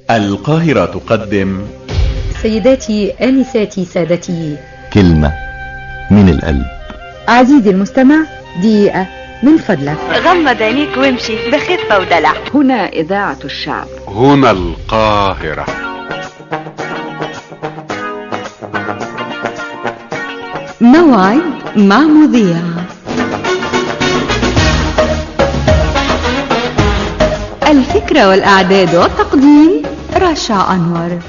القاهرة تقدم سيداتي آنساتي سادتي كلمة من القلب عزيزي المستمع دقيقة من فضلك غمض عينيك وامشي بخفة ودلع هنا إذاعة الشعب هنا القاهرة موعد مع مذيع الفكرة والإعداد والتقديم رشا أنور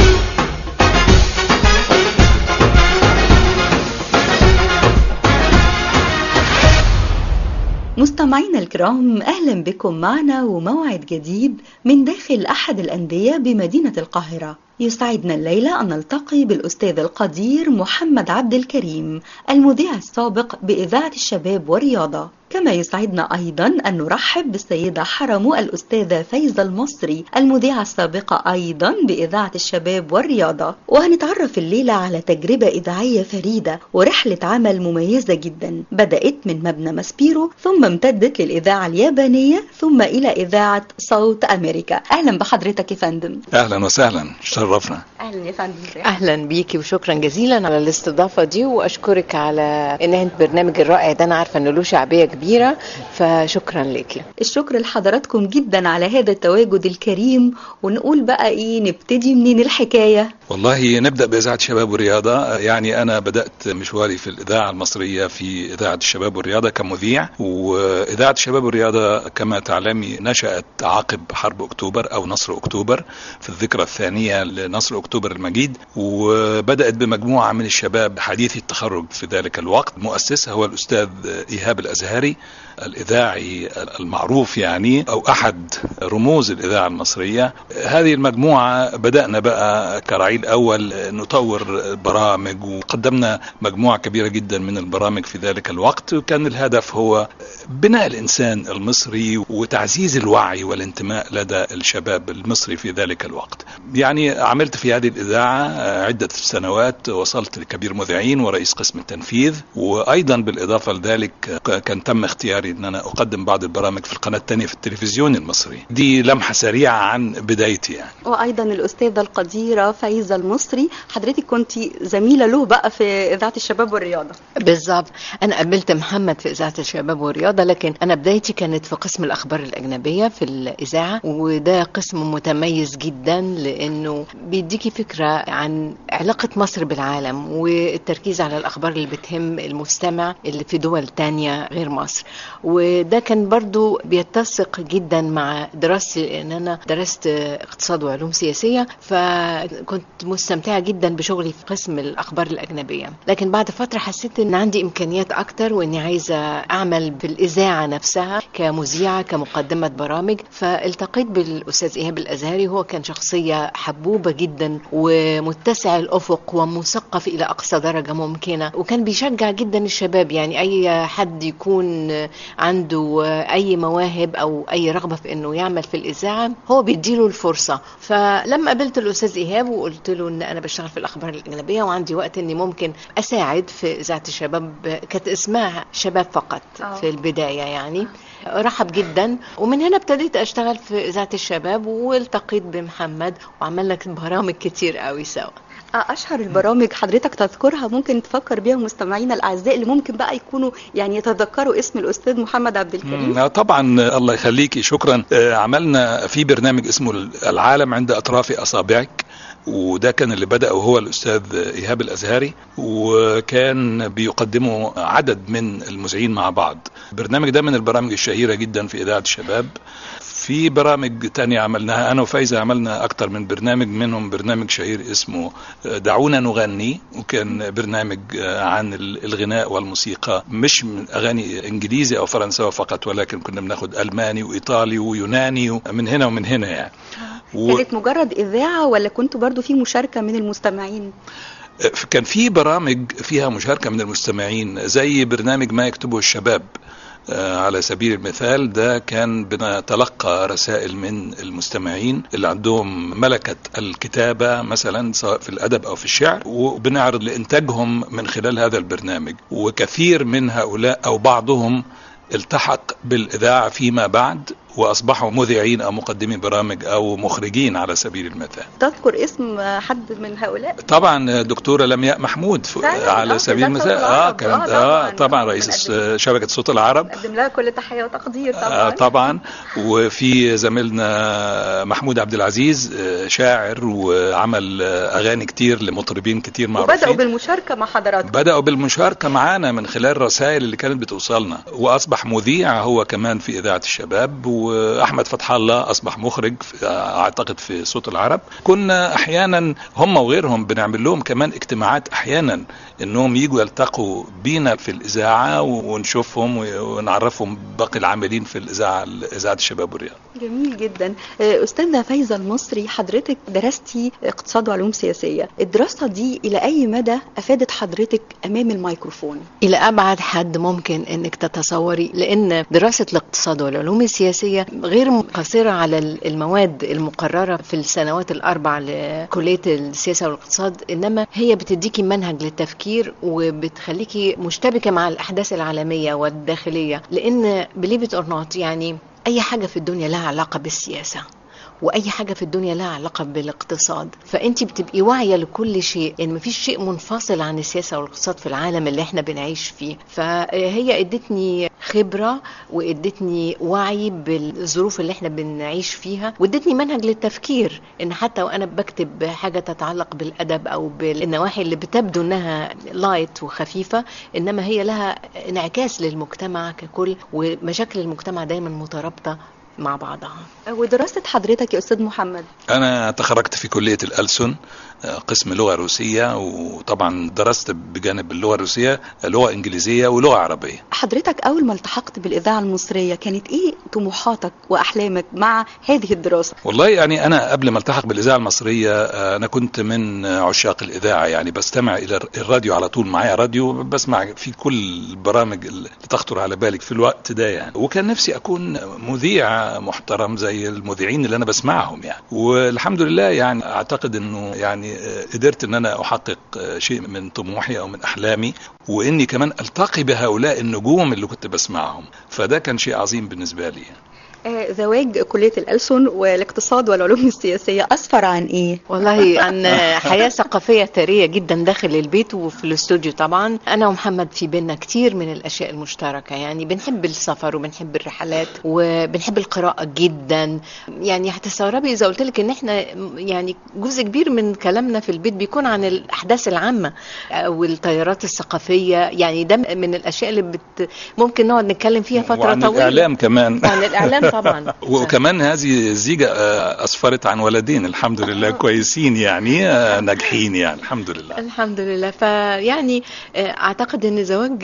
مستمعينا الكرام أهلا بكم معنا وموعد جديد من داخل أحد الأندية بمدينة القاهرة يسعدنا الليلة أن نلتقي بالأستاذ القدير محمد عبد الكريم المذيع السابق بإذاعة الشباب والرياضة كما يسعدنا أيضا أن نرحب بالسيدة حرم الأستاذة فايزة المصري المذيعة السابقة أيضا بإذاعة الشباب والرياضة وهنتعرف الليلة على تجربة إذاعية فريدة ورحلة عمل مميزة جدا بدأت من مبنى ماسبيرو ثم امتدت للإذاعة اليابانية ثم إلى إذاعة صوت أمريكا أهلا بحضرتك يا فندم اهلا وسهلا شرفنا أهلا يا فندم اهلا بيكي وشكرا جزيلا على الاستضافه دي واشكرك على ان انت البرنامج الرائع ده انا عارفه انه له شعبيه كبيره فشكرا ليكي الشكر لحضراتكم جدا على هذا التواجد الكريم ونقول بقى ايه نبتدي منين الحكاية والله نبدا باذاعه الشباب والرياضه يعني انا بدات مشواري في الاذاعه المصريه في اذاعه الشباب والرياضه كمذيع واذاعه الشباب والرياضه كما تعلمي نشات عقب حرب اكتوبر او نصر اكتوبر في الذكرى الثانيه لنصر اكتوبر المجيد وبدات بمجموعه من الشباب حديثي التخرج في ذلك الوقت مؤسسها هو الاستاذ ايهاب الازهري الاذاعي المعروف يعني او احد رموز الاذاعه المصريه هذه المجموعه بدانا بقى كرعيل اول نطور برامج وقدمنا مجموعه كبيره جدا من البرامج في ذلك الوقت وكان الهدف هو بناء الانسان المصري وتعزيز الوعي والانتماء لدى الشباب المصري في ذلك الوقت يعني عملت في هذه الاذاعه عده سنوات وصلت لكبير مذيعين ورئيس قسم التنفيذ وايضا بالاضافه لذلك كان تم اختياري ان انا اقدم بعض البرامج في القناه الثانيه في التلفزيون المصري دي لمحه سريعه عن بدايتي يعني وايضا الاستاذة القديرة فايزة المصري حضرتك كنت زميلة له بقى في اذاعة الشباب والرياضة بالظبط انا قابلت محمد في اذاعه الشباب والرياضه لكن انا بدايتي كانت في قسم الاخبار الاجنبيه في الاذاعه وده قسم متميز جدا لانه بيديكي فكره عن علاقه مصر بالعالم والتركيز على الاخبار اللي بتهم المستمع اللي في دول تانية غير مصر وده كان برضو بيتسق جدا مع دراستي لان انا درست اقتصاد وعلوم سياسيه فكنت مستمتعه جدا بشغلي في قسم الاخبار الاجنبيه لكن بعد فتره حسيت ان عندي امكانيات اكتر واني عايزه اعمل في الاذاعه نفسها كمذيعه كمقدمه برامج فالتقيت بالاستاذ ايهاب الازهري هو كان شخصيه حبوبه جدا ومتسع الافق ومثقف الى اقصى درجه ممكنه وكان بيشجع جدا الشباب يعني اي حد يكون عنده اي مواهب او اي رغبه في انه يعمل في الاذاعه هو بيديله الفرصه فلما قابلت الاستاذ ايهاب وقلت له ان انا بشتغل في الاخبار الاجنبيه وعندي وقت اني ممكن اساعد في اذاعه الشباب كانت اسمها شباب فقط في البدايه يعني رحب جدا ومن هنا ابتديت اشتغل في اذاعه الشباب والتقيت بمحمد وعملنا برامج كتير قوي سوا اشهر البرامج حضرتك تذكرها ممكن تفكر بيها مستمعينا الاعزاء اللي ممكن بقى يكونوا يعني يتذكروا اسم الاستاذ محمد عبد الكريم مم، طبعا الله يخليكي شكرا آه، عملنا في برنامج اسمه العالم عند اطراف اصابعك وده كان اللي بدأ وهو الأستاذ إيهاب الأزهري وكان بيقدمه عدد من المذيعين مع بعض البرنامج ده من البرامج الشهيرة جدا في إذاعة الشباب في برامج تانية عملناها أنا وفايزة عملنا أكتر من برنامج منهم برنامج شهير اسمه دعونا نغني وكان برنامج عن الغناء والموسيقى مش من أغاني إنجليزي أو فرنساوي فقط ولكن كنا بناخد ألماني وإيطالي ويوناني من هنا ومن هنا يعني و... كانت مجرد إذاعة ولا كنتوا برضو في مشاركة من المستمعين؟ كان في برامج فيها مشاركة من المستمعين زي برنامج ما يكتبه الشباب على سبيل المثال ده كان بنتلقى رسائل من المستمعين اللي عندهم ملكة الكتابة مثلا سواء في الأدب أو في الشعر وبنعرض لإنتاجهم من خلال هذا البرنامج وكثير من هؤلاء أو بعضهم التحق بالإذاعة فيما بعد واصبحوا مذيعين او مقدمين برامج او مخرجين على سبيل المثال تذكر اسم حد من هؤلاء طبعا دكتوره لمياء محمود ف- فعلاً؟ على آه، سبيل في ذات المثال صوت اه العرب. كانت آه، اه طبعاً. طبعا رئيس الس- شبكه صوت العرب نقدم لها كل تحيه وتقدير طبعا آه طبعا وفي زميلنا محمود عبد العزيز آه، شاعر وعمل آه، اغاني كتير لمطربين كتير وبداوا معروفين بالمشاركه مع حضراتكم بدأوا بالمشاركة معانا من خلال الرسائل اللي كانت بتوصلنا وأصبح مذيع هو كمان في إذاعة الشباب وأحمد فتح الله أصبح مخرج في أعتقد في صوت العرب كنا أحيانا هم وغيرهم بنعمل لهم كمان اجتماعات أحيانا إنهم يجوا يلتقوا بينا في الإذاعة ونشوفهم ونعرفهم باقي العاملين في الإذاعة إذاعة الشباب والرياضة جميل جدا آه، أستاذة فايزة المصري حضرتك درستي اقتصاد وعلوم سياسية الدراسة دي إلى أي مدى أفادت حضرتك أمام الميكروفون إلى أبعد حد ممكن إنك تتصوري لأن دراسة الاقتصاد والعلوم السياسية غير مقتصرة على المواد المقررة في السنوات الأربع لكلية السياسة والاقتصاد إنما هي بتديكي منهج للتفكير وبتخليكي مشتبكة مع الأحداث العالمية والداخلية لأن believe it or not يعني أي حاجة في الدنيا لها علاقة بالسياسة واي حاجه في الدنيا لها علاقه بالاقتصاد فانت بتبقي واعيه لكل شيء يعني مفيش شيء منفصل عن السياسه والاقتصاد في العالم اللي احنا بنعيش فيه فهي ادتني خبره وادتني وعي بالظروف اللي احنا بنعيش فيها وادتني منهج للتفكير ان حتى وانا بكتب حاجه تتعلق بالادب او بالنواحي اللي بتبدو انها لايت وخفيفه انما هي لها انعكاس للمجتمع ككل ومشاكل المجتمع دايما مترابطه مع بعضها ودراسة حضرتك يا أستاذ محمد أنا تخرجت في كلية الألسن آه، قسم لغة روسية وطبعا درست بجانب اللغة الروسية لغة إنجليزية ولغة عربية حضرتك أول ما التحقت بالإذاعة المصرية كانت إيه طموحاتك وأحلامك مع هذه الدراسة؟ والله يعني أنا قبل ما التحق بالإذاعة المصرية آه، أنا كنت من عشاق الإذاعة يعني بستمع إلى الراديو على طول معايا راديو بسمع في كل البرامج اللي تخطر على بالك في الوقت ده يعني وكان نفسي أكون مذيع محترم زي المذيعين اللي أنا بسمعهم يعني والحمد لله يعني أعتقد أنه يعني آه، قدرت أن أنا أحقق آه، شيء من طموحي أو من أحلامي وإني كمان ألتقي بهؤلاء النجوم اللي كنت بسمعهم فده كان شيء عظيم بالنسبة لي يعني. آه، زواج كلية الألسن والاقتصاد والعلوم السياسية أسفر عن إيه؟ والله عن حياة ثقافية ثرية جدا داخل البيت وفي الاستوديو طبعا أنا ومحمد في بينا كتير من الأشياء المشتركة يعني بنحب السفر وبنحب الرحلات وبنحب القراءة جدا يعني هتستغربي إذا قلت لك إن إحنا يعني جزء كبير من كلامنا في البيت بيكون عن الأحداث العامة أو التيارات الثقافية يعني ده من الأشياء اللي بت ممكن نقعد نتكلم فيها فترة وعن طويلة الإعلام كمان عن الإعلام طبعا وكمان هذه الزيجة آه، أسفرت عن ولدين الحمد لله كويسين يعني آه، ناجحين يعني الحمد لله الحمد لله فيعني آه، اعتقد ان زواج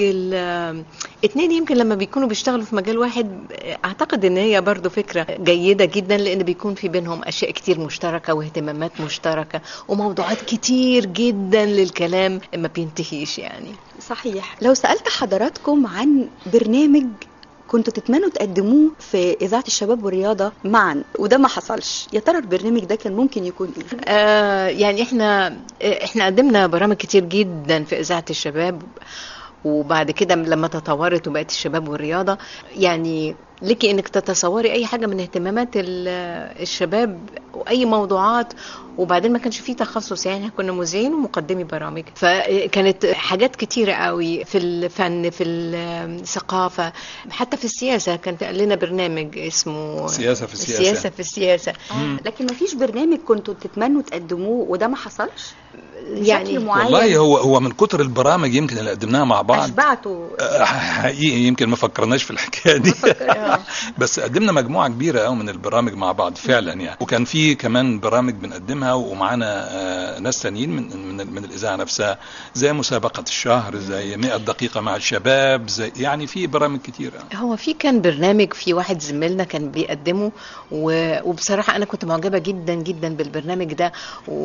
الاثنين يمكن لما بيكونوا بيشتغلوا في مجال واحد آه، اعتقد ان هي برضو فكرة جيدة جدا لان بيكون في بينهم اشياء كتير مشتركة واهتمامات مشتركة وموضوعات كتير جدا للكلام ما بينتهيش يعني صحيح لو سألت حضراتكم عن برنامج كنتوا تتمنوا تقدموه في إذاعة الشباب والرياضة معا وده ما حصلش يا ترى البرنامج ده كان ممكن يكون إيه؟ آه يعني احنا آه، احنا قدمنا برامج كتير جدا في اذاعه الشباب وبعد كده لما تطورت وبقت الشباب والرياضه يعني لك انك تتصوري اي حاجه من اهتمامات ال- الشباب واي موضوعات وبعدين ما كانش فيه تخصص يعني إحنا كنا مذيعين ومقدمي برامج فكانت حاجات كتيره قوي في الفن في الثقافه حتى في السياسه كان لنا برنامج اسمه سياسة في السياسة. السياسه في السياسه لكن ما فيش برنامج كنتوا تتمنوا تقدموه وده ما حصلش؟ يعني بشكل معين والله هو هو من كتر البرامج يمكن اللي قدمناها مع بعض أشبعتوا آه، حقيقي يمكن ما فكرناش في الحكايه دي آه. بس قدمنا مجموعه كبيره قوي من البرامج مع بعض فعلا يعني وكان في كمان برامج بنقدمها ومعانا آه، ناس تانيين من من من الاذاعه نفسها زي مسابقه الشهر زي 100 دقيقه مع الشباب زي يعني في برامج كتيره هو في كان برنامج في واحد زميلنا كان بيقدمه و- وبصراحة أنا كنت معجبة جدا جدا بالبرنامج ده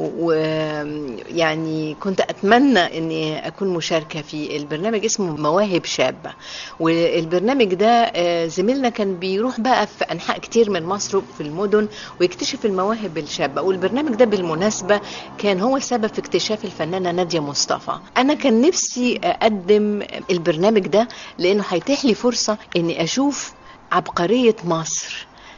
ويعني كنت أتمنى إني أكون مشاركة فيه البرنامج اسمه مواهب شابة والبرنامج ده آه، زميلنا كان بيروح بقى في أنحاء كتير من مصر في المدن ويكتشف المواهب الشابة والبرنامج ده بالمناسبة كان هو السبب في اكتشاف الفنانة نادية مصطفى أنا كان نفسي أقدم البرنامج ده لأنه هيتيح لي فرصة إني أشوف عبقرية مصر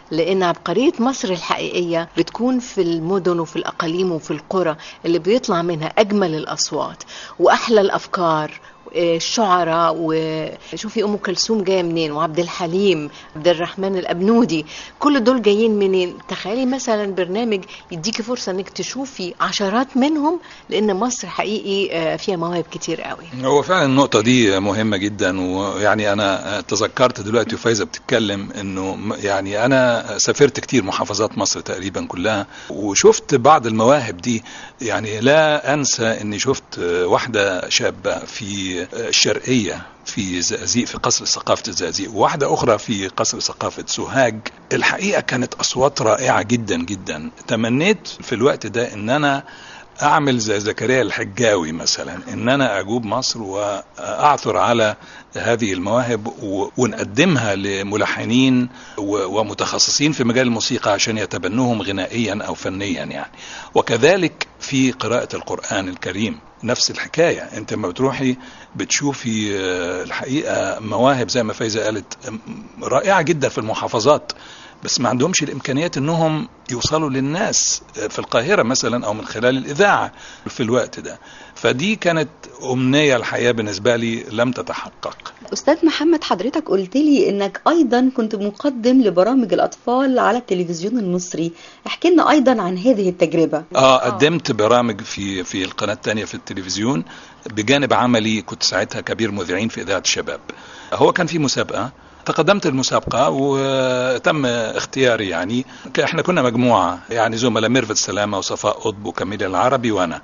لان عبقريه مصر الحقيقيه بتكون في المدن وفي الاقاليم وفي القرى اللي بيطلع منها اجمل الاصوات واحلى الافكار الشعراء وشوفي ام كلثوم جايه منين وعبد الحليم عبد الرحمن الابنودي كل دول جايين منين تخيلي مثلا برنامج يديكي فرصه انك تشوفي عشرات منهم لان مصر حقيقي آه، فيها مواهب كتير قوي هو فعلا النقطة دي مهمة جدا ويعني أنا تذكرت دلوقتي وفايزة بتتكلم إنه م- يعني أنا سافرت كتير محافظات مصر تقريبا كلها وشفت بعض المواهب دي يعني لا أنسى إني شفت واحدة شابة في الشرقية في زقازيق في قصر ثقافة الزقازيق وواحدة أخرى في قصر ثقافة سوهاج الحقيقة كانت أصوات رائعة جدا جدا تمنيت في الوقت ده إن أنا اعمل زي زكريا الحجاوي مثلا ان انا اجوب مصر واعثر على هذه المواهب و- ونقدمها لملحنين و- ومتخصصين في مجال الموسيقى عشان يتبنوهم غنائيا او فنيا يعني وكذلك في قراءة القرآن الكريم نفس الحكاية انت لما بتروحي بتشوفي آه، الحقيقة مواهب زي ما فايزة قالت آم، رائعة جدا في المحافظات بس ما عندهمش الامكانيات انهم يوصلوا للناس في القاهره مثلا او من خلال الاذاعه في الوقت ده فدي كانت امنيه الحقيقه بالنسبه لي لم تتحقق أستاذ محمد حضرتك قلت لي إنك أيضا كنت مقدم لبرامج الأطفال على التلفزيون المصري احكي لنا أيضا عن هذه التجربة اه قدمت برامج في في القناه الثانيه في التلفزيون بجانب عملي كنت ساعتها كبير مذيعين في اذاعه الشباب هو كان في مسابقه تقدمت المسابقة وتم اختياري يعني ك- احنا كنا مجموعة يعني زملاء ميرفت سلامة وصفاء قطب وكميل العربي وانا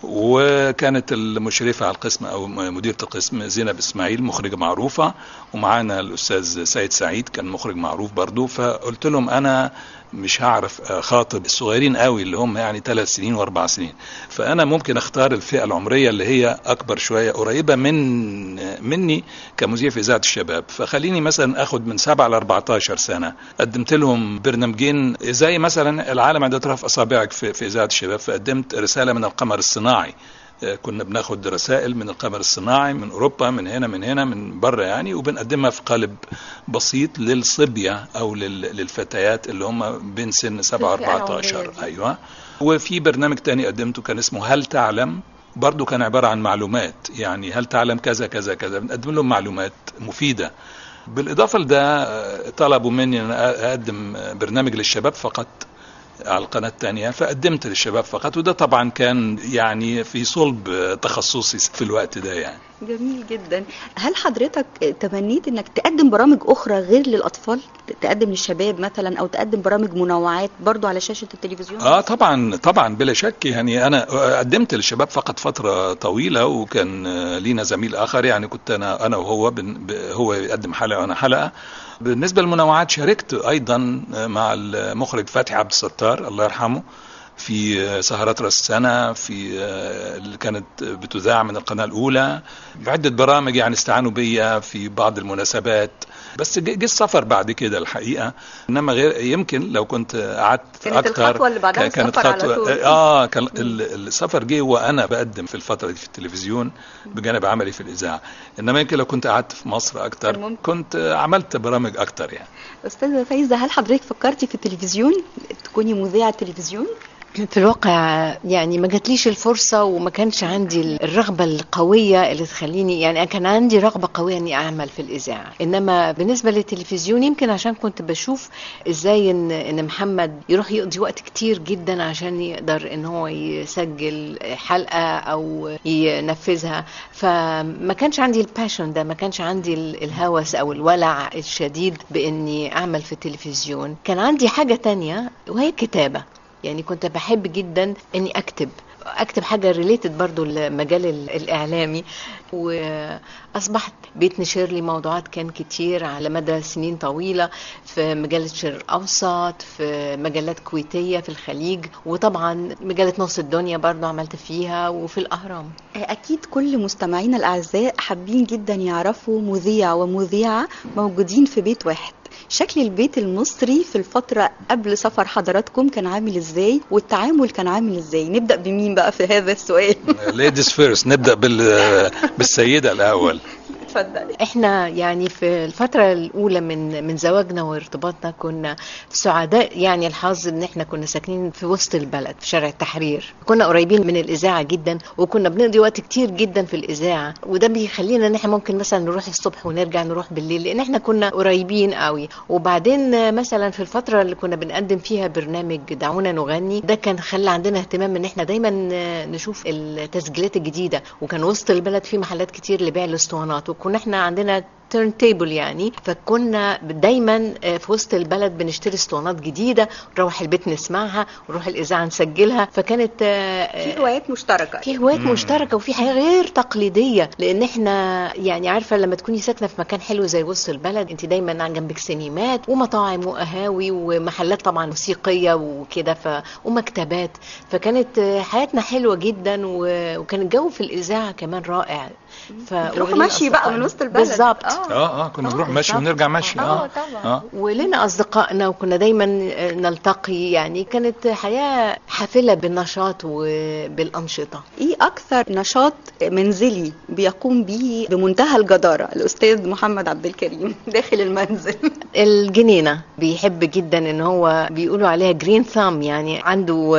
وكانت المشرفة على القسم او مديرة القسم زينب اسماعيل مخرجة معروفة ومعانا الاستاذ سيد سعيد كان مخرج معروف برضو فقلت لهم انا مش هعرف اخاطب الصغيرين قوي اللي هم يعني ثلاث سنين واربع سنين فانا ممكن اختار الفئه العمريه اللي هي اكبر شويه قريبه من مني كمذيع في اذاعه الشباب فخليني مثلا اخد من 7 ل 14 سنه قدمت لهم برنامجين زي مثلا العالم عند طرف اصابعك في, في اذاعه الشباب فقدمت رساله من القمر الصناعي آه، كنا بناخد رسائل من القمر الصناعي من اوروبا من هنا من هنا من بره يعني وبنقدمها في قالب بسيط للصبيه او لل- للفتيات اللي هم بين سن 7 و الفئة 14 العمرية دي. ايوه وفي برنامج تاني قدمته كان اسمه هل تعلم برضو كان عبارة عن معلومات يعني هل تعلم كذا كذا كذا بنقدم لهم معلومات مفيدة بالإضافة لده آه، طلبوا مني أن أقدم آه، برنامج للشباب فقط على القناة الثانية فقدمت للشباب فقط وده طبعا كان يعني في صلب آه، تخصصي في الوقت ده يعني جميل جدا هل حضرتك تمنيت انك تقدم برامج اخرى غير للاطفال تقدم للشباب مثلا او تقدم برامج منوعات برضو على شاشة التلفزيون اه طبعا طبعا بلا شك يعني انا قدمت للشباب فقط فتره طويله وكان آه، لينا زميل اخر يعني كنت انا انا وهو بن ب- هو يقدم حلقه وانا حلقه بالنسبه للمنوعات شاركت ايضا آه، مع المخرج فتحي عبد الستار الله يرحمه في آه، سهرات راس السنه في آه، اللي كانت بتذاع من القناه الاولى بعده برامج يعني استعانوا بيا في بعض المناسبات بس جه جه السفر بعد كده الحقيقه انما غير يمكن لو كنت قعدت كانت اكتر الخطوة اللي بعدها كانت السفر على خطوة طول. اه كان ال- السفر جه وانا بقدم في الفتره دي في التلفزيون بجانب عملي في الاذاعه انما يمكن لو كنت قعدت في مصر كان اكتر ممكن. كنت عملت برامج اكتر يعني استاذة فايزة هل حضرتك فكرتي في التلفزيون تكوني مذيعة تلفزيون في الواقع يعني ما جاتليش الفرصة وما كانش عندي الرغبة القوية اللي تخليني يعني كان عندي رغبة قوية اني اعمل في الاذاعة انما بالنسبة للتلفزيون يمكن عشان كنت بشوف ازاي ان ان محمد يروح يقضي وقت كتير جدا عشان يقدر ان هو يسجل حلقة او ينفذها فما كانش عندي الباشن ده ما كانش عندي ال- الهوس او الولع الشديد باني اعمل في التلفزيون كان عندي حاجة تانية وهي الكتابة يعني كنت بحب جدا اني اكتب اكتب حاجه ريليتد برضو للمجال ال- الاعلامي واصبحت بيتنشر لي موضوعات كان كتير على مدى سنين طويله في مجله الشرق الاوسط في مجلات كويتيه في الخليج وطبعا مجله نص الدنيا برضو عملت فيها وفي الاهرام أكيد كل مستمعينا الأعزاء حابين جدا يعرفوا مذيع ومذيعة موجودين في بيت واحد شكل البيت المصري في الفترة قبل سفر حضراتكم كان عامل ازاي والتعامل كان عامل ازاي نبدأ بمين بقى في هذا السؤال ليديز فيرست نبدا بال بالسيده الاول اتفضلي احنا يعني في الفترة الأولى من من زواجنا وارتباطنا كنا سعداء يعني الحظ ان احنا كنا ساكنين في وسط البلد في شارع التحرير كنا قريبين من الإذاعة جدا وكنا بنقضي وقت كتير جدا في الإذاعة وده بيخلينا ان احنا ممكن مثلا نروح الصبح ونرجع نروح بالليل لأن احنا كنا قريبين قوي وبعدين مثلا في الفترة اللي كنا بنقدم فيها برنامج دعونا نغني ده كان خلى عندنا اهتمام ان احنا دايما نشوف التسجيلات الجديدة وكان وسط البلد في محلات كتير لبيع الاسطوانات وكنا احنا عندنا تيرن تيبل يعني فكنا دايما في وسط البلد بنشتري اسطوانات جديده نروح البيت نسمعها ونروح الاذاعه نسجلها فكانت في هوايات مشتركه في هوايات مشتركه وفي حياه غير تقليديه لان احنا يعني عارفه لما تكوني ساكنه في مكان حلو زي وسط البلد انت دايما جنبك سينمات ومطاعم وقهاوي ومحلات طبعا موسيقيه وكده ف... ومكتبات فكانت حياتنا حلوه جدا و... وكان الجو في الاذاعه كمان رائع ف... مشي بقى من وسط البلد بالظبط اه اه كنا بنروح مشي ونرجع مشي اه طبعا آه. ولنا اصدقائنا وكنا دايما نلتقي يعني كانت حياه حافله بالنشاط وبالانشطه ايه اكثر نشاط منزلي بيقوم به بمنتهى الجداره الاستاذ محمد عبد الكريم داخل المنزل الجنينه بيحب جدا ان هو بيقولوا عليها جرين ثام يعني عنده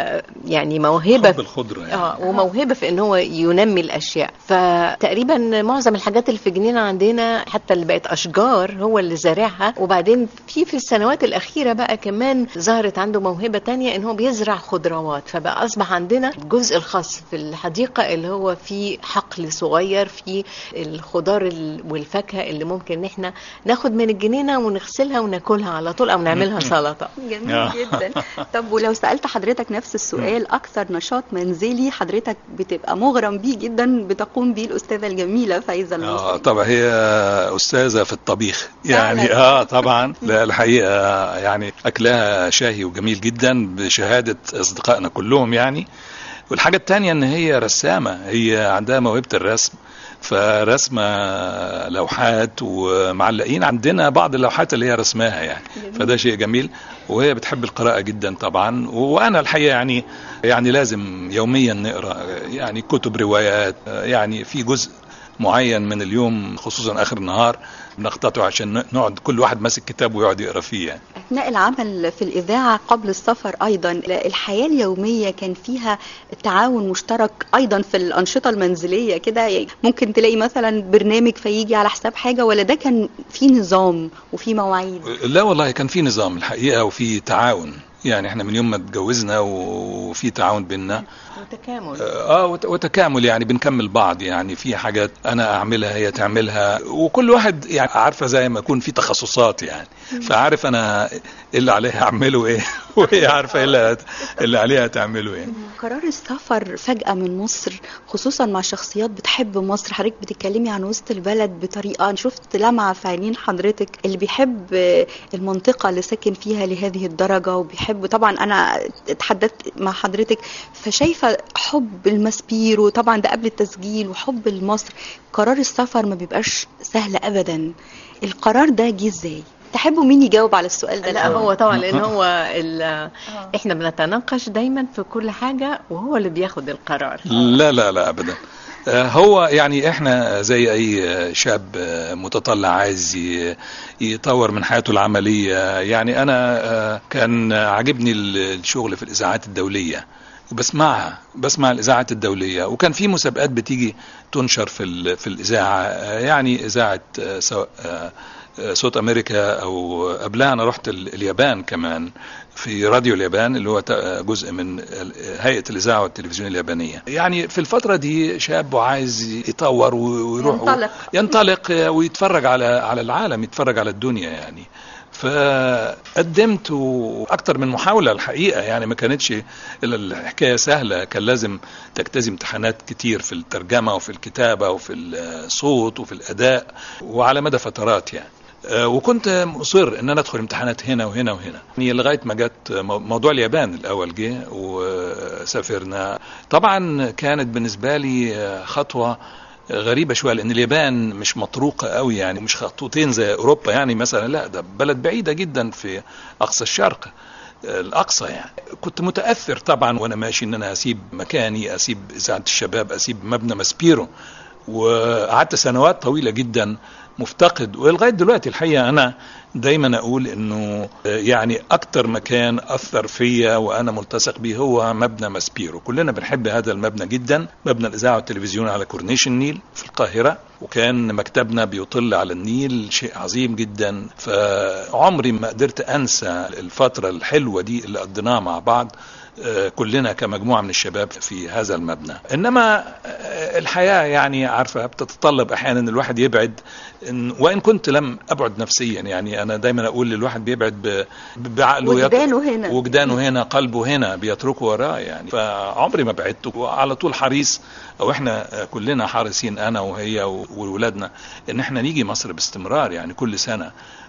يعني موهبه حب الخضره يعني. اه وموهبه في ان هو ينمي الاشياء فتقريبا معظم الحاجات اللي في الجنينه عندنا حتى اللي بقت اشجار هو اللي زارعها وبعدين في في السنوات الاخيره بقى كمان ظهرت عنده موهبه تانية ان هو بيزرع خضروات فبقى اصبح عندنا الجزء الخاص في الحديقه اللي هو في حقل صغير في الخضار والفاكهه اللي ممكن ان احنا ناخد من الجنينه ونغسلها وناكلها على طول او نعملها سلطه جميل جدا طب ولو سالت حضرتك نفس السؤال اكثر نشاط منزلي حضرتك بتبقى مغرم بيه جدا بتقوم بيه الاستاذه الجميله فايزه المصري اه طبعا هي استاذه في الطبيخ يعني اه طبعا لا الحقيقه يعني اكلها شاهي وجميل جدا بشهاده اصدقائنا كلهم يعني والحاجه الثانيه ان هي رسامه هي عندها موهبه الرسم فرسمة لوحات ومعلقين عندنا بعض اللوحات اللي هي رسماها يعني جميل. فده شيء جميل وهي بتحب القراءة جدا طبعا وأنا الحقيقة يعني يعني لازم يوميا نقرأ يعني كتب روايات يعني في جزء معين من اليوم خصوصا اخر النهار بنقتطعه عشان نقعد كل واحد ماسك كتاب ويقعد يقرا فيه يعني. اثناء العمل في الاذاعه قبل السفر ايضا الحياه اليوميه كان فيها تعاون مشترك ايضا في الانشطه المنزليه كده ممكن تلاقي مثلا برنامج فيجي على حساب حاجه ولا ده كان في نظام وفي مواعيد لا والله كان في نظام الحقيقه وفي تعاون يعني احنا من يوم ما اتجوزنا وفي تعاون بيننا وتكامل اه وتكامل يعني بنكمل بعض يعني في حاجات انا اعملها هي تعملها وكل واحد يعني عارفه زي ما يكون في تخصصات يعني فعارف انا اللي عليها اعمله ايه وهي عارفه ايه اللي, اللي عليها تعمله ايه قرار السفر فجاه من مصر خصوصا مع شخصيات بتحب مصر حضرتك بتتكلمي عن وسط البلد بطريقه انا شفت لمعه في عينين حضرتك اللي بيحب المنطقه اللي ساكن فيها لهذه الدرجه وبيحب طبعا انا اتحدثت مع حضرتك فشايفه حب المسبير وطبعا ده قبل التسجيل وحب لمصر قرار السفر ما بيبقاش سهل ابدا القرار ده جه ازاي تحبوا مين يجاوب على السؤال ده لا هو طبعا لان هو احنا بنتناقش دايما في كل حاجه وهو اللي بياخد القرار لا لا لا ابدا هو يعني احنا زي اي شاب متطلع عايز يطور من حياته العمليه يعني انا كان عاجبني الشغل في الاذاعات الدوليه وبسمعها بسمع الاذاعات الدوليه وكان في مسابقات بتيجي تنشر في في الاذاعه يعني اذاعه سواء صوت امريكا او قبلها انا رحت اليابان كمان في راديو اليابان اللي هو جزء من هيئه الاذاعه والتلفزيون اليابانيه يعني في الفتره دي شاب وعايز يطور ويروح ينطلق ينطلق ويتفرج على على العالم يتفرج على الدنيا يعني فقدمت اكتر من محاوله الحقيقه يعني ما كانتش الحكايه سهله كان لازم تجتازي امتحانات كتير في الترجمه وفي الكتابه وفي الصوت وفي الاداء وعلى مدى فترات يعني وكنت مصر ان انا ادخل امتحانات هنا وهنا وهنا يعني لغايه ما جت موضوع اليابان الاول جه وسافرنا طبعا كانت بالنسبه لي خطوه غريبة شوية لأن اليابان مش مطروقة قوي يعني مش خطوتين زي أوروبا يعني مثلا لا ده بلد بعيدة جدا في أقصى الشرق الأقصى يعني كنت متأثر طبعا وأنا ماشي إن أنا أسيب مكاني أسيب إذاعة الشباب أسيب مبنى ماسبيرو وقعدت سنوات طويله جدا مفتقد ولغايه دلوقتي الحقيقه انا دايما اقول انه يعني اكتر مكان اثر فيا وانا ملتصق به هو مبنى ماسبيرو كلنا بنحب هذا المبنى جدا مبنى الاذاعه والتلفزيون على كورنيش النيل في القاهره وكان مكتبنا بيطل على النيل شيء عظيم جدا فعمري ما قدرت انسى الفتره الحلوه دي اللي قضيناها مع بعض كلنا كمجموعة من الشباب في هذا المبنى إنما الحياة يعني عارفة بتتطلب أحيانا الواحد يبعد إن وإن كنت لم أبعد نفسيا يعني أنا دايما أقول الواحد بيبعد بعقله وجدانه هنا وجدانه هنا قلبه هنا بيتركه وراه يعني فعمري ما بعدت وعلى طول حريص أو إحنا كلنا حريصين أنا وهي وولادنا إن إحنا نيجي مصر باستمرار يعني كل سنة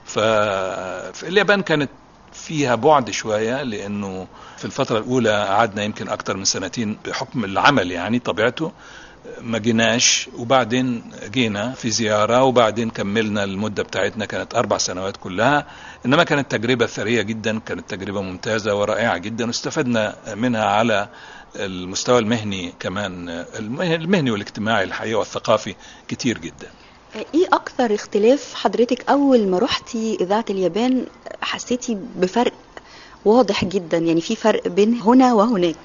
ففي اليابان كانت فيها بعد شوية لأنه في الفترة الأولى قعدنا يمكن أكتر من سنتين بحكم العمل يعني طبيعته ما جيناش وبعدين جينا في زيارة وبعدين كملنا المدة بتاعتنا كانت أربع سنوات كلها إنما كانت تجربة ثرية جدا كانت تجربة ممتازة ورائعة جدا واستفدنا منها على المستوى المهني كمان المهني والاجتماعي الحقيقة والثقافي كتير جدا ايه اكثر اختلاف حضرتك اول ما رحتي اذاعه اليابان حسيتي بفرق واضح جدا يعني في فرق بين هنا وهناك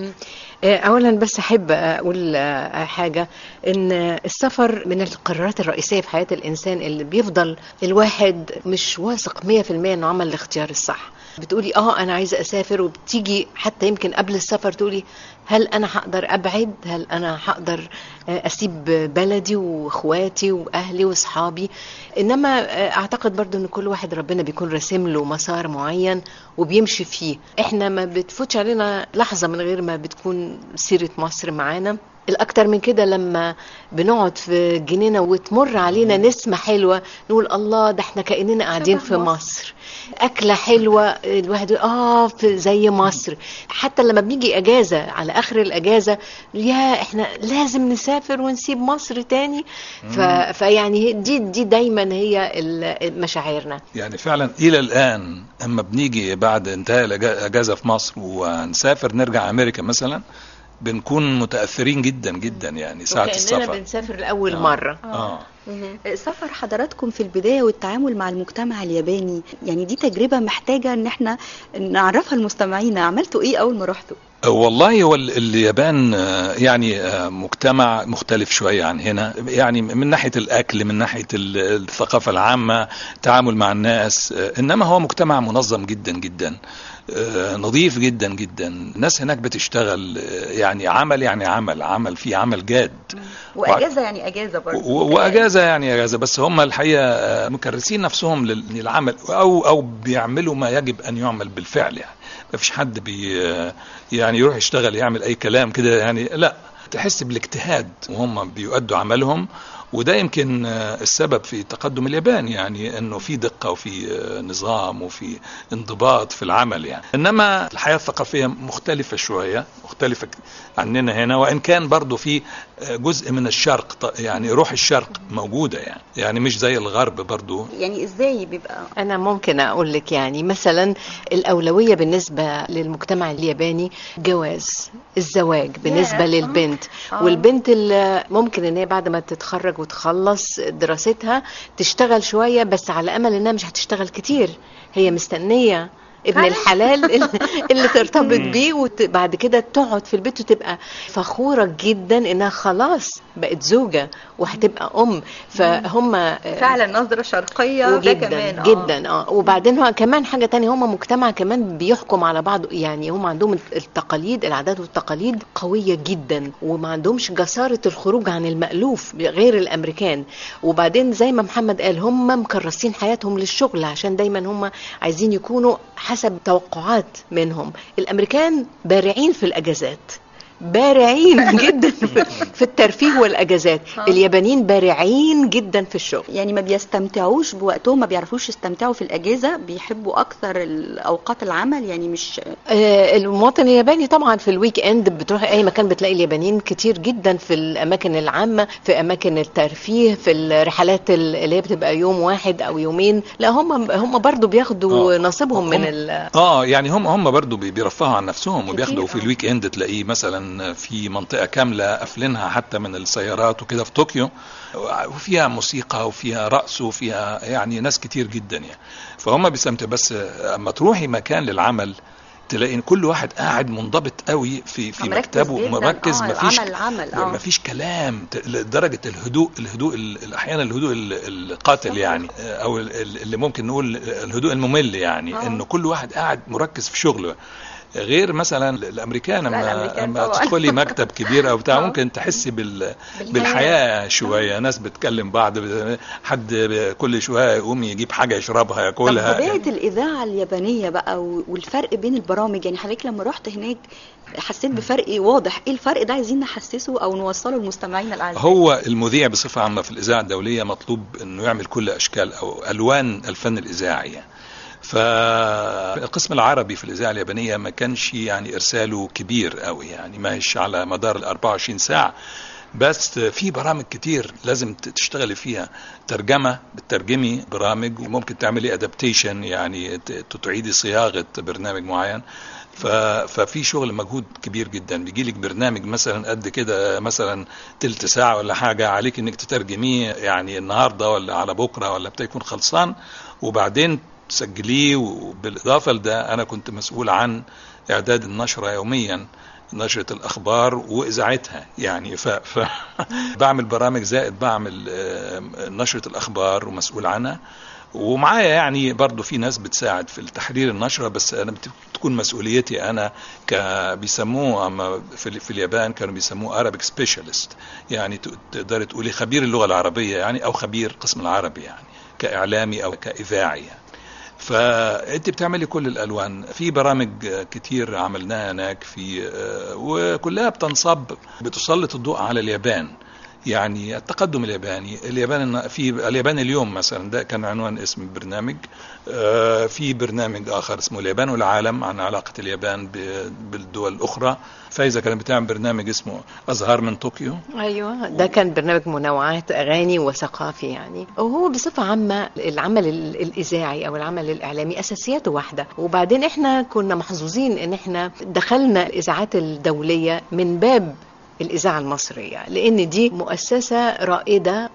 اولا بس احب اقول حاجه ان السفر من القرارات الرئيسيه في حياه الانسان اللي بيفضل الواحد مش واثق 100% انه عمل الاختيار الصح بتقولي اه انا عايزه اسافر وبتيجي حتى يمكن قبل السفر تقولي هل انا هقدر ابعد هل انا هقدر اسيب بلدي واخواتي واهلي واصحابي انما اعتقد برضو ان كل واحد ربنا بيكون راسم له مسار معين وبيمشي فيه احنا ما بتفوتش علينا لحظه من غير ما بتكون سيره مصر معانا الاكتر من كده لما بنقعد في جنينه وتمر علينا نسمه حلوه نقول الله ده احنا كاننا قاعدين في مصر اكله حلوه الواحد اه في زي مصر حتى لما بنيجي اجازه على اخر الاجازه يا احنا لازم نسافر ونسيب مصر تاني ف... فيعني دي دي دايما هي مشاعرنا يعني فعلا الى الان اما بنيجي بعد انتهاء الاجازه في مصر ونسافر نرجع امريكا مثلا بنكون متاثرين جدا جدا يعني ساعه السفر بنسافر لاول آه. مره اه سفر حضراتكم في البدايه والتعامل مع المجتمع الياباني يعني دي تجربه محتاجه ان احنا نعرفها المستمعين عملتوا ايه اول ما رحتوا والله هو اليابان يعني مجتمع مختلف شوية عن هنا يعني من ناحية الأكل من ناحية الثقافة العامة تعامل مع الناس إنما هو مجتمع منظم جدا جدا نظيف جدا جدا الناس هناك بتشتغل يعني عمل يعني عمل عمل فيه عمل جاد واجازه يعني اجازه برضه واجازه يعني اجازه بس هم الحقيقه مكرسين نفسهم للعمل او او بيعملوا ما يجب ان يعمل بالفعل يعني ما فيش حد بي يعني يروح يشتغل يعمل اي كلام كده يعني لا تحس بالاجتهاد وهم بيؤدوا عملهم وده يمكن السبب في تقدم اليابان يعني انه في دقه وفي نظام وفي انضباط في العمل يعني انما الحياه الثقافيه مختلفه شويه مختلفه عننا هنا وان كان برضو في جزء من الشرق يعني روح الشرق موجوده يعني يعني مش زي الغرب برضو يعني ازاي بيبقى انا ممكن اقول لك يعني مثلا الاولويه بالنسبه للمجتمع الياباني جواز الزواج بالنسبه ياه. للبنت آه. والبنت اللي ممكن ان هي بعد ما تتخرج وتخلص دراستها تشتغل شويه بس على امل انها مش هتشتغل كتير هي مستنيه ابن فعلا؟ الحلال اللي ترتبط بيه وبعد كده تقعد في البيت وتبقى فخوره جدا انها خلاص بقت زوجه وهتبقى ام فهم فعلا نظره شرقيه ده جدا كمان آه. جدا اه وبعدين هو كمان حاجه تانية هم مجتمع كمان بيحكم على بعض يعني هم عندهم التقاليد العادات والتقاليد قويه جدا وما عندهمش جساره الخروج عن المالوف غير الامريكان وبعدين زي ما محمد قال هم مكرسين حياتهم للشغل عشان دايما هم عايزين يكونوا حسب توقعات منهم الامريكان بارعين في الاجازات بارعين جدا في- في الترفيه والاجازات آه. اليابانيين بارعين جدا في الشغل يعني ما بيستمتعوش بوقتهم ما بيعرفوش يستمتعوا في الاجازه بيحبوا اكثر اوقات العمل يعني مش آه، المواطن الياباني طبعا في الويك اند بتروح اي مكان بتلاقي اليابانيين كتير جدا في الاماكن العامه في اماكن الترفيه في الرحلات ال- اللي هي بتبقى يوم واحد او يومين لا هم هم برضو بياخدوا آه. نصيبهم من هم- ال اه يعني هم هم برضو بي- بيرفهوا عن نفسهم وبياخدوا كتير، في آه. الويك اند تلاقيه مثلا مثلا في منطقه كامله قافلينها حتى من السيارات وكده في طوكيو وفيها موسيقى وفيها رقص وفيها يعني ناس كتير جدا يعني فهم بيستمتعوا بس اما تروحي مكان للعمل تلاقي ان كل واحد قاعد منضبط قوي في في مركز مكتبه جداً. مركز آه، مفيش عمل- عمل، آه. مفيش كلام ت- لدرجه الهدوء الهدوء ال- احيانا الهدوء ال- القاتل يعني او ال- ال- اللي ممكن نقول الهدوء الممل يعني آه. انه كل واحد قاعد مركز في شغله غير مثلا الامريكان لا، لما الأمريكان لما طبعاً. تدخلي مكتب كبير او بتاع آه. ممكن تحسي بال بالحياة. بالحياه شويه ناس بتكلم بعض حد كل شويه يقوم يجيب حاجه يشربها طب ياكلها طبيعة الإذاعة اليابانية بقى و- والفرق بين البرامج يعني حضرتك لما رحت هناك حسيت بفرق واضح ايه الفرق ده عايزين نحسسه او نوصله لمستمعينا الاعزاء هو المذيع بصفة عامة في الإذاعة الدولية مطلوب أنه يعمل كل أشكال أو ألوان الفن الإذاعي يعني. فالقسم العربي في الإذاعة اليابانية ما كانش يعني إرساله كبير قوي يعني ماهيش على مدار ال 24 ساعة بس في برامج كتير لازم ت- تشتغلي فيها ترجمة بتترجمي برامج وممكن تعملي ادابتيشن يعني ت- تعيدي صياغة برنامج معين ف- ففي شغل مجهود كبير جدا بيجي لك برنامج مثلا قد كده مثلا تلت ساعة ولا حاجة عليك انك تترجميه يعني النهاردة ولا على بكرة ولا بتاع يكون خلصان وبعدين تسجليه وبالإضافة لده أنا كنت مسؤول عن إعداد النشرة يوميا نشرة الأخبار وإذاعتها يعني ف... ف... بعمل برامج زائد بعمل آه، نشرة الأخبار ومسؤول عنها ومعايا يعني برضو في ناس بتساعد في التحرير النشرة بس أنا بت- بتكون مسؤوليتي أنا ك بيسموه أما في, في اليابان كانوا بيسموه Arabic specialist يعني ت- تقدري تقولي خبير اللغة العربية يعني أو خبير قسم العربي يعني كإعلامي أو كإذاعي يعني. فانت بتعملي كل الالوان في برامج كتير عملناها هناك في وكلها بتنصب بتسلط الضوء على اليابان يعني التقدم الياباني اليابان في اليابان اليوم مثلا ده كان عنوان اسم البرنامج آه، في برنامج اخر اسمه اليابان والعالم عن علاقه اليابان ب- بالدول الاخرى فايزه كانت بتعمل برنامج اسمه ازهار من طوكيو ايوه ده كان برنامج منوعات اغاني وثقافي يعني وهو بصفه عامه العمل ال- الاذاعي او العمل الاعلامي اساسياته واحده وبعدين احنا كنا محظوظين ان احنا دخلنا الاذاعات الدوليه من باب الاذاعه المصريه لان دي مؤسسه رائده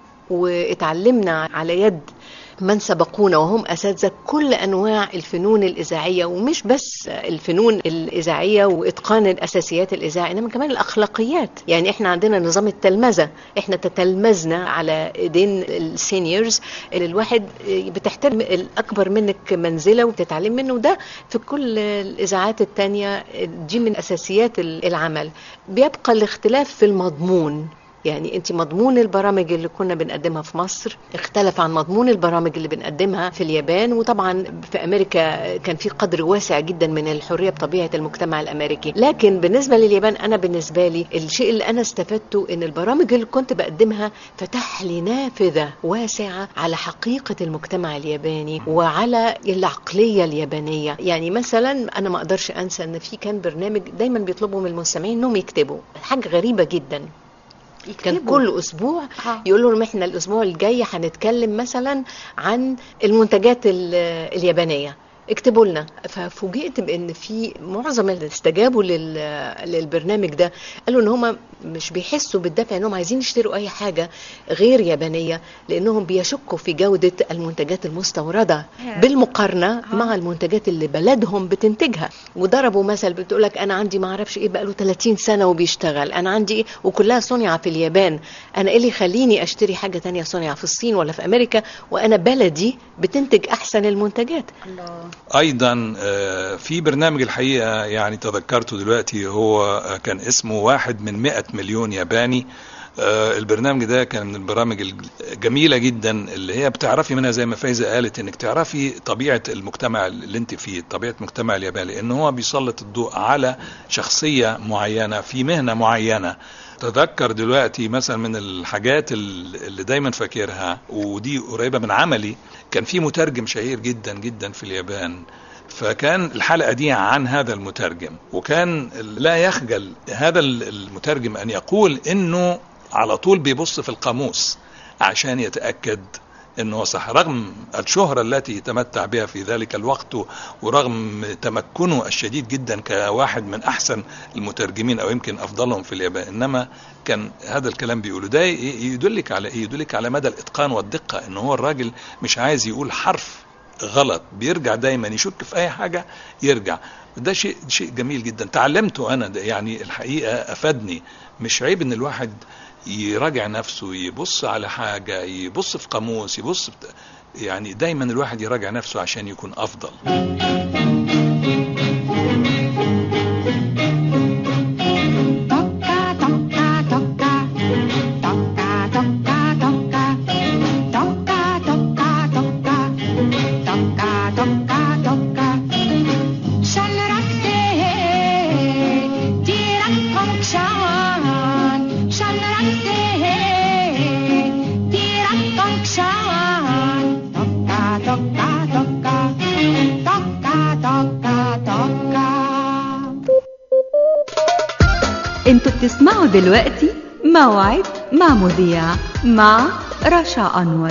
واتعلمنا على يد من سبقونا وهم اساتذه كل انواع الفنون الاذاعيه ومش بس الفنون الاذاعيه واتقان الاساسيات الاذاعه انما كمان الاخلاقيات يعني احنا عندنا نظام التلمذه احنا تتلمذنا على ايدين السينيورز اللي الواحد بتحترم الاكبر منك منزله وبتتعلم منه وده في كل الاذاعات التانية دي من اساسيات العمل بيبقى الاختلاف في المضمون يعني انت مضمون البرامج اللي كنا بنقدمها في مصر اختلف عن مضمون البرامج اللي بنقدمها في اليابان وطبعا في امريكا كان في قدر واسع جدا من الحريه بطبيعه المجتمع الامريكي لكن بالنسبه لليابان انا بالنسبه لي الشيء اللي انا استفدته ان البرامج اللي كنت بقدمها فتح لي نافذه واسعه على حقيقه المجتمع الياباني وعلى العقليه اليابانيه يعني مثلا انا ما اقدرش انسى ان في كان برنامج دايما بيطلبوا من المستمعين انهم يكتبوا حاجه غريبه جدا كان يكتبوا. كل اسبوع آه. يقولوا لهم احنا الاسبوع الجاي هنتكلم مثلا عن المنتجات ال- اليابانيه اكتبوا لنا ففوجئت بان في معظم اللي استجابوا لل- للبرنامج ده قالوا ان هم مش بيحسوا بالدفع انهم عايزين يشتروا اي حاجه غير يابانيه لانهم بيشكوا في جوده المنتجات المستورده ياه. بالمقارنه آه. مع المنتجات اللي بلدهم بتنتجها وضربوا مثل بتقول لك انا عندي ما اعرفش ايه بقاله 30 سنه وبيشتغل انا عندي ايه وكلها صنع في اليابان انا ايه اللي يخليني اشتري حاجه تانية صنع في الصين ولا في امريكا وانا بلدي بتنتج احسن المنتجات الله ايضا آه، في برنامج الحقيقه يعني تذكرته دلوقتي هو آه، كان اسمه واحد من 100 مليون ياباني آه، البرنامج ده كان من البرامج الجميله جدا اللي هي بتعرفي منها زي ما فايزه قالت انك تعرفي طبيعه المجتمع اللي انت فيه طبيعه مجتمع اليابان لان هو بيسلط الضوء على شخصيه معينه في مهنه معينه تذكر دلوقتي مثلا من الحاجات ال- اللي دايما فاكرها ودي قريبه من عملي كان في مترجم شهير جدا جدا في اليابان فكان الحلقه دي عن هذا المترجم وكان لا يخجل هذا المترجم ان يقول انه على طول بيبص في القاموس عشان يتاكد انه صح رغم الشهرة التي تمتع بها في ذلك الوقت ورغم تمكنه الشديد جدا كواحد من احسن المترجمين او يمكن افضلهم في اليابان انما كان هذا الكلام بيقوله ده يدلك على ايه يدلك على مدى الاتقان والدقة ان هو الراجل مش عايز يقول حرف غلط بيرجع دايما يشك في اي حاجة يرجع ده شيء شيء جميل جدا تعلمته انا ده يعني الحقيقة افادني مش عيب ان الواحد يراجع نفسه يبص على حاجة يبص في قاموس يبص بت... يعني دايما الواحد يراجع نفسه عشان يكون افضل انتوا بتسمعوا دلوقتي موعد مع مذيع مع رشا أنور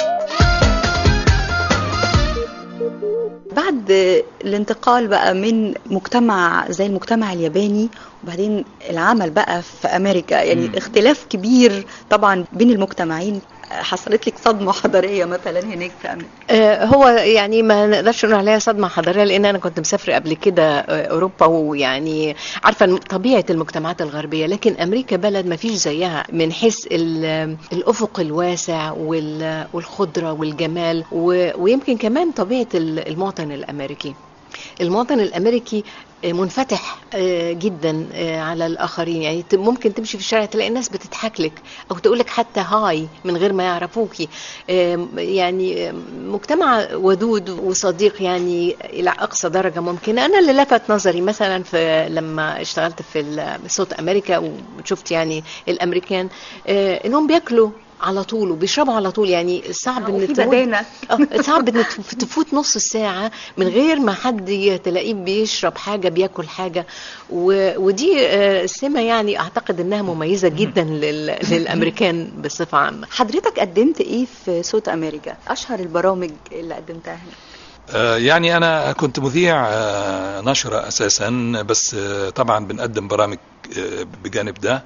بعد الانتقال بقى من مجتمع زي المجتمع الياباني وبعدين العمل بقى في امريكا يعني مم. اختلاف كبير طبعا بين المجتمعين حصلت لك صدمه حضاريه مثلا هناك في امريكا آه، هو يعني ما نقدرش نقول عليها صدمه حضاريه لان انا كنت مسافره قبل كده آه، اوروبا ويعني عارفه الم- طبيعه المجتمعات الغربيه لكن امريكا بلد ما فيش زيها من حيث ال- الافق الواسع وال- والخضره والجمال و- ويمكن كمان طبيعه ال- المواطن الامريكي المواطن الامريكي آه، منفتح آه، جدا آه، على الاخرين يعني ت- ممكن تمشي في الشارع تلاقي الناس بتضحك لك او تقول لك حتى هاي من غير ما يعرفوكي آم، يعني آم، مجتمع ودود وصديق يعني الى اقصى درجه ممكنه انا اللي لفت نظري مثلا في لما اشتغلت في ال- صوت امريكا وشفت يعني الامريكان آه، انهم بياكلوا على طول وبيشربوا على طول يعني صعب وفي ان تموت- بدانة. آه، صعب ان تف- تفوت نص ساعة من غير ما حد ي- تلاقيه بيشرب حاجة بياكل حاجة و... ودي آه، سمة يعني اعتقد انها مميزة جدا لل... للامريكان بصفة عامة حضرتك قدمت ايه في صوت امريكا اشهر البرامج اللي قدمتها هنا آه، يعني انا كنت مذيع آه، نشرة اساسا بس آه، طبعا بنقدم برامج آه، بجانب ده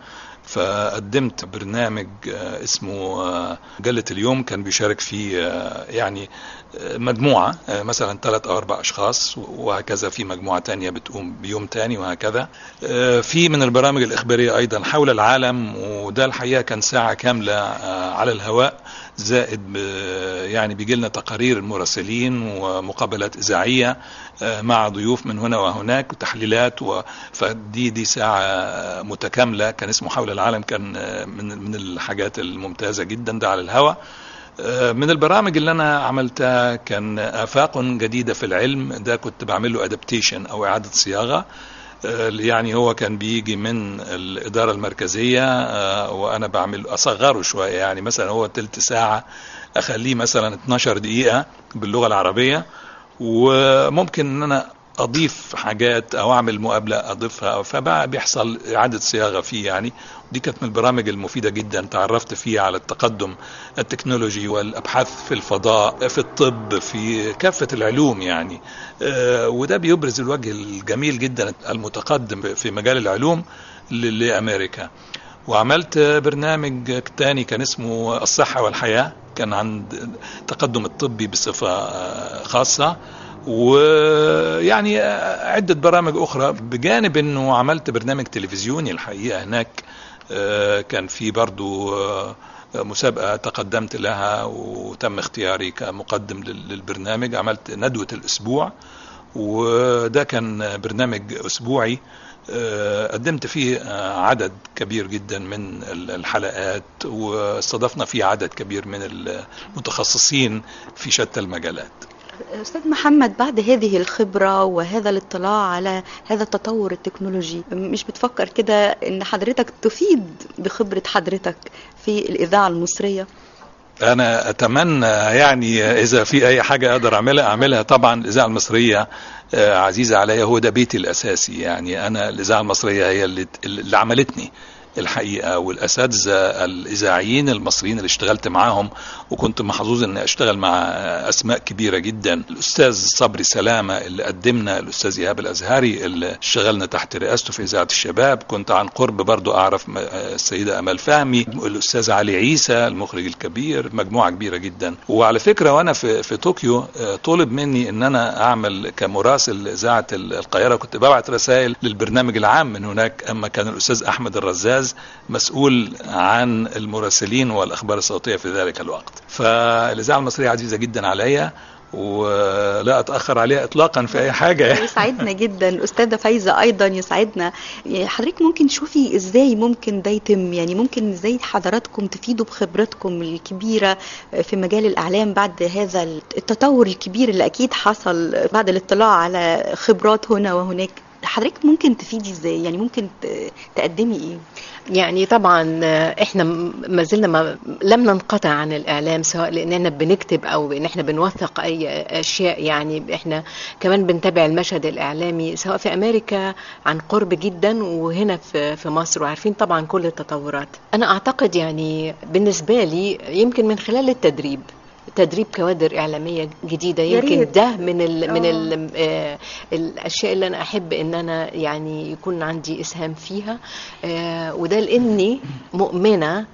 فقدمت برنامج آه، اسمه آه، مجلة اليوم كان بيشارك فيه آه، يعني آه، مجموعة آه، مثلا ثلاث أو أربع أشخاص وهكذا في مجموعة تانية بتقوم بيوم تاني وهكذا آه، في من البرامج الإخبارية أيضا حول العالم وده الحقيقة كان ساعة كاملة آه، على الهواء زائد ب- يعني بيجي لنا تقارير المراسلين ومقابلات إذاعية آه، مع ضيوف من هنا وهناك وتحليلات و... فدي دي ساعة متكاملة كان اسمه حول العالم كان آه، من من الحاجات الممتازة جدا ده على الهواء آه، من البرامج اللي انا عملتها كان افاق جديده في العلم ده كنت بعمل له ادابتيشن او اعاده صياغه آه، يعني هو كان بيجي من الاداره المركزيه آه، وانا بعمل اصغره شويه يعني مثلا هو تلت ساعه اخليه مثلا 12 دقيقه باللغه العربيه وممكن ان انا اضيف حاجات او اعمل مقابله اضيفها فبقى بيحصل اعاده صياغه فيه يعني دي كانت من البرامج المفيده جدا تعرفت فيها على التقدم التكنولوجي والابحاث في الفضاء في الطب في كافه العلوم يعني آه، وده بيبرز الوجه الجميل جدا المتقدم في مجال العلوم ل- لامريكا وعملت برنامج تاني كان اسمه الصحة والحياة كان عن التقدم الطبي بصفة آه، خاصة ويعني آه، عدة برامج أخرى بجانب أنه عملت برنامج تلفزيوني الحقيقة هناك آه، كان في برضو آه، مسابقة تقدمت لها وتم اختياري كمقدم لل- للبرنامج عملت ندوة الأسبوع وده كان برنامج أسبوعي آه، قدمت فيه آه، عدد كبير جدا من ال- الحلقات واستضفنا فيه عدد كبير من المتخصصين في شتى المجالات استاذ محمد بعد هذه الخبره وهذا الاطلاع على هذا التطور التكنولوجي مش بتفكر كده ان حضرتك تفيد بخبره حضرتك في الاذاعه المصريه انا اتمنى يعني اذا في اي حاجه اقدر اعملها اعملها طبعا الاذاعه المصريه آه، عزيزه عليا هو ده بيتي الاساسي يعني انا الاذاعه المصريه هي اللي اللي عملتني الحقيقه والاساتذه الاذاعيين المصريين اللي اشتغلت معاهم وكنت محظوظ اني اشتغل مع اسماء كبيره جدا الاستاذ صبري سلامه اللي قدمنا الاستاذ ايهاب الازهري اللي اشتغلنا تحت رئاسته في اذاعه الشباب كنت عن قرب برضو اعرف م- السيده امال فهمي الاستاذ علي عيسى المخرج الكبير مجموعه كبيره جدا وعلى فكره وانا في في طوكيو آه، طلب مني ان انا اعمل كمراسل اذاعه القاهره كنت ببعت رسائل للبرنامج العام من هناك اما كان الاستاذ احمد الرزاز مسؤول عن المراسلين والاخبار الصوتيه في ذلك الوقت فالاذاعه المصريه عزيزه جدا عليا ولا اتاخر عليها اطلاقا في اي حاجه يعني. يسعدنا جدا استاذه فايزه ايضا يسعدنا يعني حضرتك ممكن تشوفي ازاي ممكن ده يتم يعني ممكن ازاي حضراتكم تفيدوا بخبرتكم الكبيره في مجال الاعلام بعد هذا التطور الكبير اللي اكيد حصل بعد الاطلاع على خبرات هنا وهناك حضرتك ممكن تفيدي ازاي يعني ممكن ت- تقدمي ايه يعني طبعا آه، احنا م- ما زلنا ما لم ننقطع عن الاعلام سواء لاننا بنكتب او ان احنا بنوثق اي اشياء يعني احنا كمان بنتابع المشهد الاعلامي سواء في امريكا عن قرب جدا وهنا في في مصر وعارفين طبعا كل التطورات انا اعتقد يعني بالنسبه لي يمكن من خلال التدريب تدريب كوادر اعلاميه جديده يا يمكن ريت. ده من ال من آه. ال آه، الاشياء اللي انا احب ان انا يعني يكون عندي اسهام فيها آه، وده لاني مؤمنه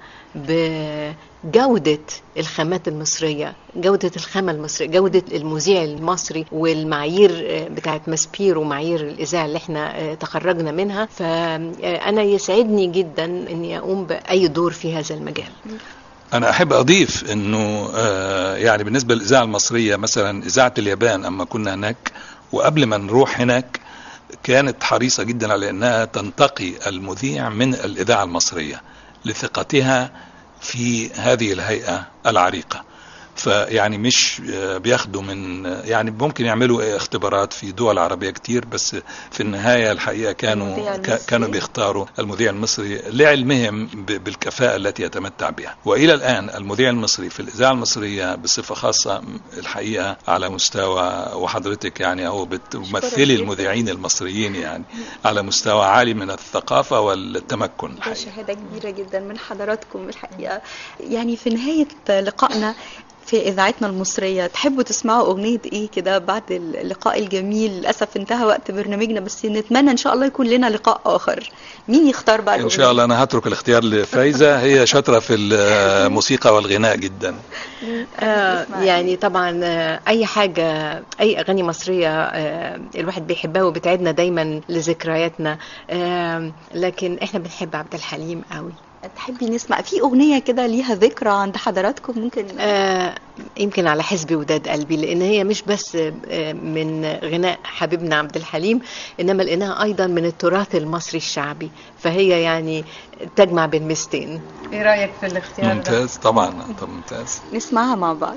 بجودة الخامات المصرية جودة الخامة المصرية جودة المذيع المصري والمعايير آه، بتاعت ماسبير ومعايير الإذاعة اللي احنا آه، تخرجنا منها فأنا يسعدني جدا أني أقوم بأي دور في هذا المجال انا احب اضيف انه آه، يعني بالنسبه للاذاعه المصريه مثلا اذاعه اليابان اما كنا هناك وقبل ما نروح هناك كانت حريصه جدا على انها تنتقي المذيع من الاذاعه المصريه لثقتها في هذه الهيئه العريقه فيعني مش آه، بياخدوا من آه، يعني ممكن يعملوا اختبارات في دول عربية كتير بس في النهاية الحقيقة كانوا المذيع كا- المصري. كانوا بيختاروا المذيع المصري لعلمهم ب- بالكفاءة التي يتمتع بها وإلى الآن المذيع المصري في الإذاعة المصرية بصفة خاصة الحقيقة على مستوى وحضرتك يعني أهو بتمثلي جداً. المذيعين المصريين يعني على مستوى عالي من الثقافة والتمكن ده الحقيقة شهادة كبيرة جدا من حضراتكم الحقيقة يعني في نهاية لقائنا في إذاعتنا المصرية تحبوا تسمعوا أغنية إيه كده بعد اللقاء الجميل للأسف انتهى وقت برنامجنا بس نتمنى إن شاء الله يكون لنا لقاء آخر مين يختار بقى إن الأغنية؟ شاء الله أنا هترك الاختيار لفايزة هي شاطرة في الموسيقى والغناء جدا آه نسمع يعني طبعا آه اي حاجه اي اغاني مصريه آه الواحد بيحبها وبتعيدنا دايما لذكرياتنا آه لكن احنا بنحب عبد الحليم قوي تحبي نسمع في أغنية كده ليها ذكرى عند حضراتكم ممكن آه يمكن على حسب وداد قلبي لان هي مش بس آه من غناء حبيبنا عبد الحليم انما لانها ايضا من التراث المصري الشعبي فهي يعني تجمع بين ميزتين ايه رايك في الاختيار ممتاز طبعا طب ممتاز نسمعها مع بعض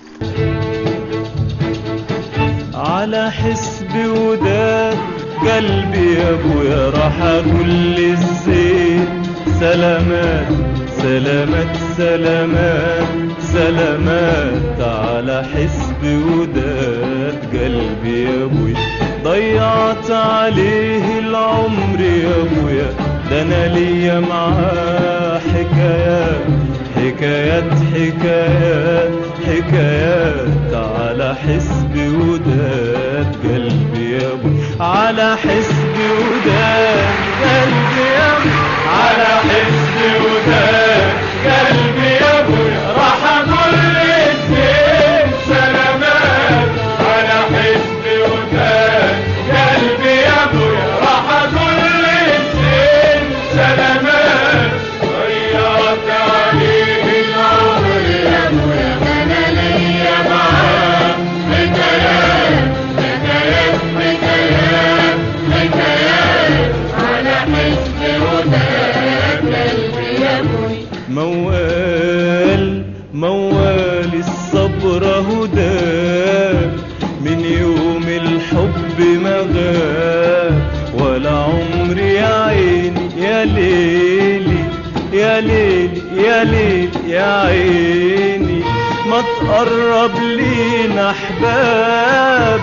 على حسب وداد قلبي يا ابويا راح اقول للزين سلامات سلامات سلامات سلامات على حسب وداد قلبي يا ابويا ضيعت عليه العمر يا ابويا ده انا ليا معاه حكايات حكايات حكايات حكايات على حسب وداد قلبي يا ابو على حسب وداد قلبي يا ابو على حسب وداد قلبي يا ابو راح اقول للزين سلامات على حسب وداد قلبي يا ابو راح اقول للزين سلامات ضيعت عليه العمر يا ابويا انا ليا معاه حكايات حكايات حكايات حكايات على حسب وداد قلبي يا ابويا موال موال الصبر هدى من يوم الحب ما غاب ولا عمري يا عيني يا ليلي يا ليلي يا ليلي يا عيني ما تقرب لينا احباب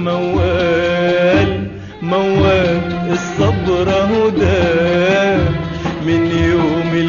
موال موال الصبر هدى من يوم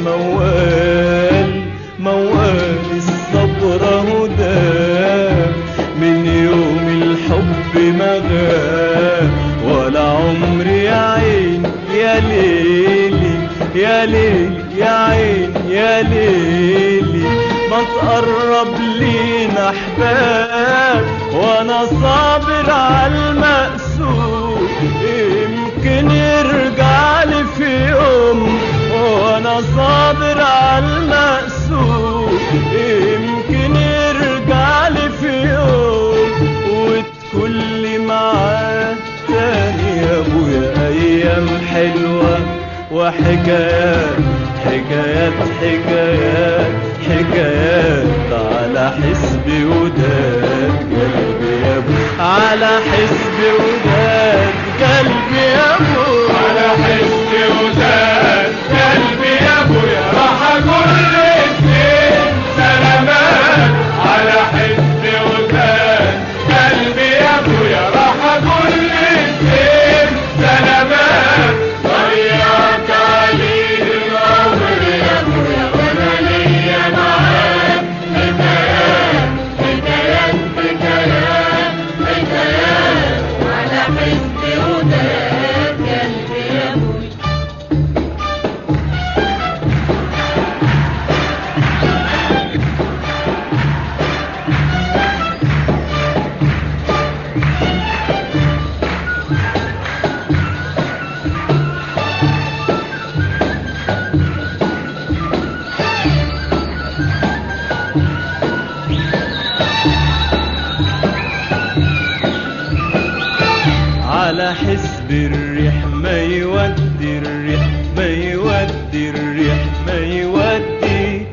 موال موال الصبر هدى من يوم الحب ما غاب ولا عمري يا عين يا ليلي يا ليل يا عين يا ليلي ما تقرب لينا احباب وانا صابر على المقسوم يمكن يرجع لي في يوم وانا صابر على المقسوم يمكن يرجع لي في يوم وتكون لي معاه تاني يا ابويا ايام حلوه وحكايات حكايات حكايات حكايات على حسبي وداد قلبي يا ابو على حسبي وداد قلبي يا ابو على حسبي وداد قلبي يا ابو يا راح اقول الاثنين سلامات على حسبي وداد قلبي يا ابو يا راح اقول الاثنين سلامات ضيعت عليه العمر يا ابويا وانا ليا معاك حكايات حكايات حكايات حكايات على حسبي وداد قلبي يا ابويا على حسب الريح ما يودي الريح ما يودي الريح ما يودي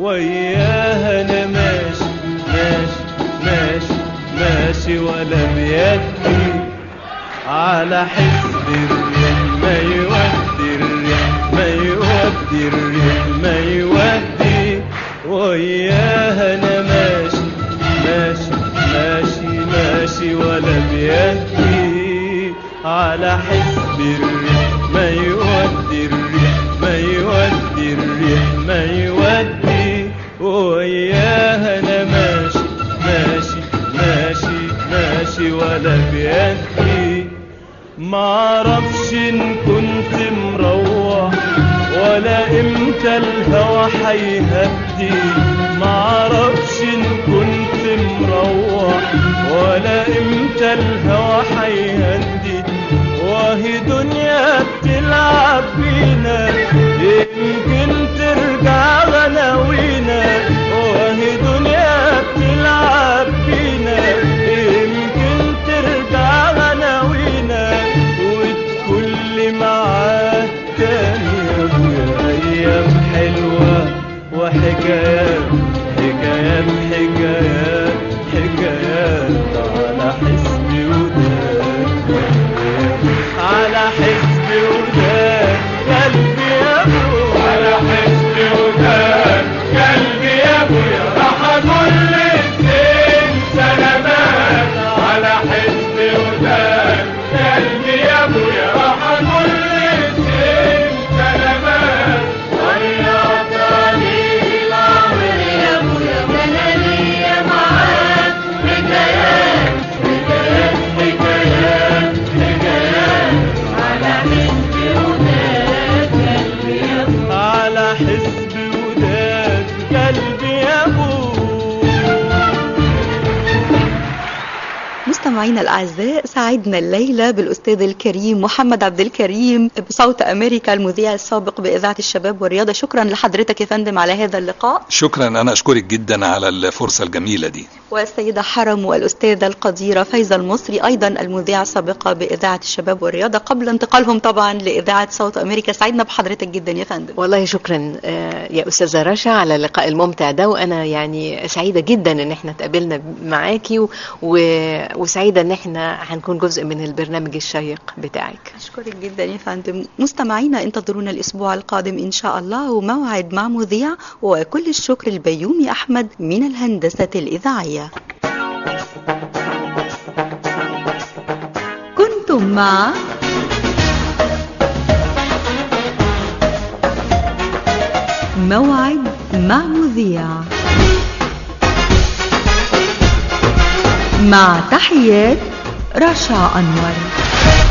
وياها انا ماشي ماشي ماشي ماشي ولا بيدي على حسب الريح ما يودي الريح ما يودي الريح ما يودي وياها انا ماشي ماشي ماشي ماشي ولا بيدي على حسب الريح ما يودي الريح ما يودي الريح ما يودي وياها انا ماشي ماشي ماشي ماشي ولا بيدي معرفش ان كنت مروح ولا امتى الهوى حيهدي معرفش ان كنت مروح ولا امتى الهوى حيهدي وهي دنيا بتلعب بينا يمكن ترجع غناوينا وهي دنيا بتلعب بينا يمكن ترجع غناوينا وتكون لي معاه تاني يا ابويا ايام حلوه وحكايات حكايات حكايات حكايات على حسبي وداد على حسبي وداد قلبي يا ابو على حسبي وداد قلبي يا ابويا راح اقول الاثنين سلامات على حسبي وداد قلبي يا ابويا راح اقول الاثنين سلامات ضيعت عليه العمر يا ابويا وانا ليا معاك حكايات حكايات حكايات حكايات على حسبي وداد قلبي يا ابو على حسبي وداد قلبي يا ابو مستمعينا الأعزاء سعدنا الليلة بالأستاذ الكريم محمد عبد الكريم بصوت أمريكا المذيع السابق بإذاعة الشباب والرياضة شكرا لحضرتك يا فندم على هذا اللقاء شكرا انا اشكرك جدا على الفرصه الجميله دي والسيدة حرم والأستاذة القديرة فايزة المصري أيضا المذيعة السابقة بإذاعة الشباب والرياضة قبل انتقالهم طبعا لإذاعة صوت أمريكا سعدنا بحضرتك جدا يا فندم والله شكرا آه، يا استاذه رشا على اللقاء الممتع ده وانا يعني سعيده جدا ان احنا اتقابلنا معاكي و... و... وسعيده ان احنا هنكون جزء من البرنامج الشيق بتاعك أشكرك جدا يا فندم مستمعينا انتظرونا الأسبوع القادم إن شاء الله وموعد مع مذيع وكل الشكر البيومي أحمد من الهندسة الإذاعية كنتم مع موعد مع مذيع مع تحيات رشا أنور